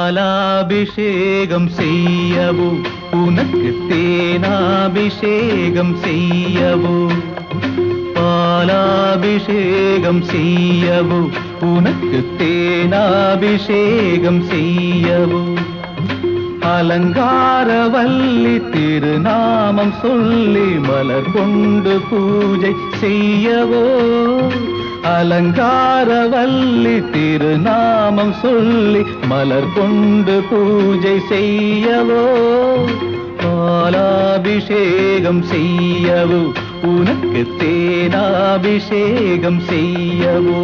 பாலாபிஷேகம் செய்யவோ உனக்கு தேனாபிஷேகம் செய்யவோ பாலாபிஷேகம் செய்யவோ உனக்கு தேனாபிஷேகம் செய்யவோ அலங்காரவல்லி திருநாமம் சொல்லி மலர் கொண்டு பூஜை செய்யவோ அலங்காரவல்லி திருநாமம் சொல்லி மலர் கொண்டு பூஜை செய்யவோ பாலாபிஷேகம் செய்யவோ உனக்கு தேனாபிஷேகம் செய்யவோ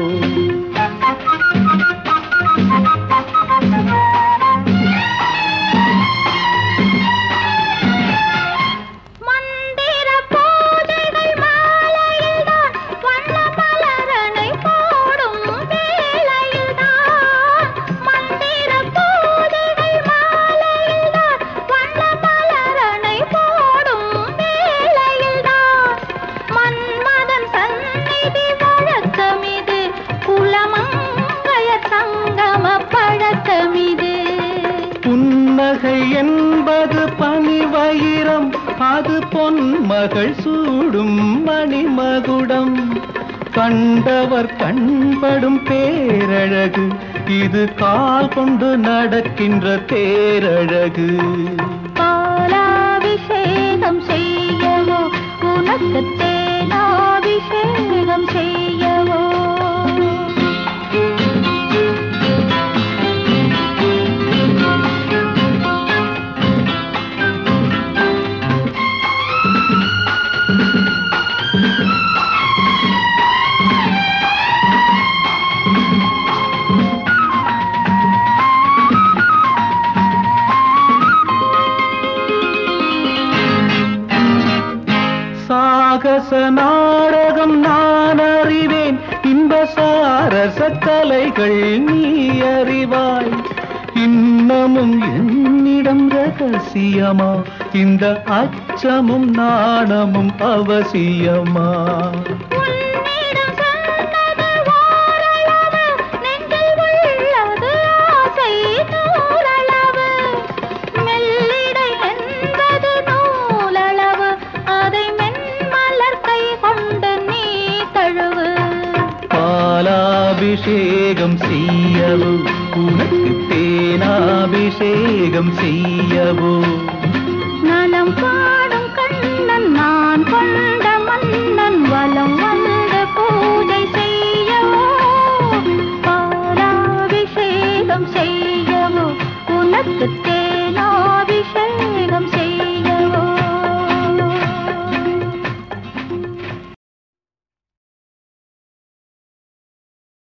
மந்திர பூஜைகள் மாலையில்தான் வண்ண மலரணை போடும் வேளையில்தான் மந்திர பூஜைகள் மாலையில்தான் வண்ண மலரணை போடும் வேளையில்தான் மன்மதன் சந்நிதி வழக்கமிது குலமங்கைய சங்கம பழக்கமிது புன்னகை என்பது பனிவயிரம் அது பொன்மகள் சூடும் மணிமகுடம் கண்டவர் கண்படும் பேரழகு இது கால் கொண்டு நடக்கின்ற தேரழகு பாலாபிஷேகம் செய்யவோ உனக்கு தேனாபிஷேகம் செய்யவோ சாகச நாடகம் நான் அறிவேன் இன்ப சாரச கலைகள் நீ அறிவாய் இன்னமும் என்னிடம் ரகசியமா இந்த அச்சமும் நாணமும் அவசியமா உன்னிடம் சொன்னது ஓரளவு நெஞ்சில் உள்ளது ஆசை நூறளவு மெல்லிடை என்பது நூலளவு அதை மென்மலர் கை கொண்டு நீ தழுவு பாலாபிஷேகம் செய்யவோ உனக்கு தேனாபிஷேகம் செய்யவோ நலம் பாடும் கண்ணன் நான் கொண்ட மன்னன் வலம் வந்து பூஜை செய்யவோ பாலாபிஷேகம் செய்யவோ உனக்கு தே